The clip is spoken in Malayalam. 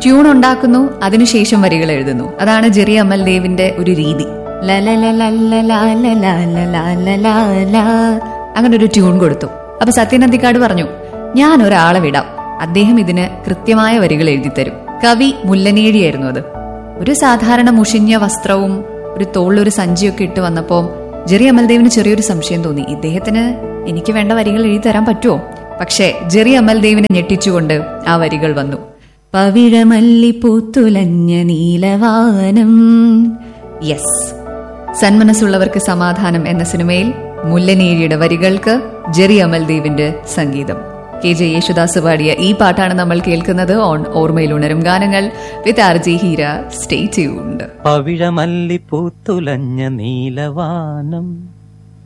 ട്യൂൺ ഉണ്ടാക്കുന്നു അതിനുശേഷം വരികൾ എഴുതുന്നു അതാണ് ജെറി അമൽദേവിന്റെ ഒരു രീതി ല ല ല ല ല ല ല ല ല ല ല ല ല. അങ്ങനെ ഒരു ട്യൂൺ കൊടുത്തു അപ്പൊ സത്യനന്ദിക്കാട് പറഞ്ഞു ഞാൻ ഒരാളെ വിടാം അദ്ദേഹം ഇതിന് കൃത്യമായ വരികൾ എഴുതിത്തരും കവി മുല്ലനേഴിയായിരുന്നു അത് ഒരു സാധാരണ മുഷിഞ്ഞ വസ്ത്രവും ഒരു തോളിലൊരു സഞ്ചിയൊക്കെ ഇട്ട് വന്നപ്പോ ജെറി അമൽദേവിന് ചെറിയൊരു സംശയം തോന്നി ഇദ്ദേഹത്തിന് എനിക്ക് വേണ്ട വരികൾ എഴുതി തരാൻ പറ്റുമോ പക്ഷേ ജെറി അമൽദേവിനെ ഞെട്ടിച്ചുകൊണ്ട് ആ വരികൾ വന്നു പവിഴമല്ലി പൂത്തുലഞ്ഞ നീലവാനം യെസ് സന്മനസ്സുള്ളവർക്ക് സമാധാനം എന്ന സിനിമയിൽ മുല്ലനേരിയുടെ വരികൾക്ക് ജെറി അമൽദേവിന്റെ സംഗീതം കെ ജെ യേശുദാസ് പാടിയ ഈ പാട്ടാണ് നമ്മൾ കേൾക്കുന്നത് ഓൺ ഓർമ്മയിൽ ഉണരും ഗാനങ്ങൾ with R G Heera stay tuned പവിഴമല്ലിപ്പൂത്തുലഞ്ഞ നീലവാനം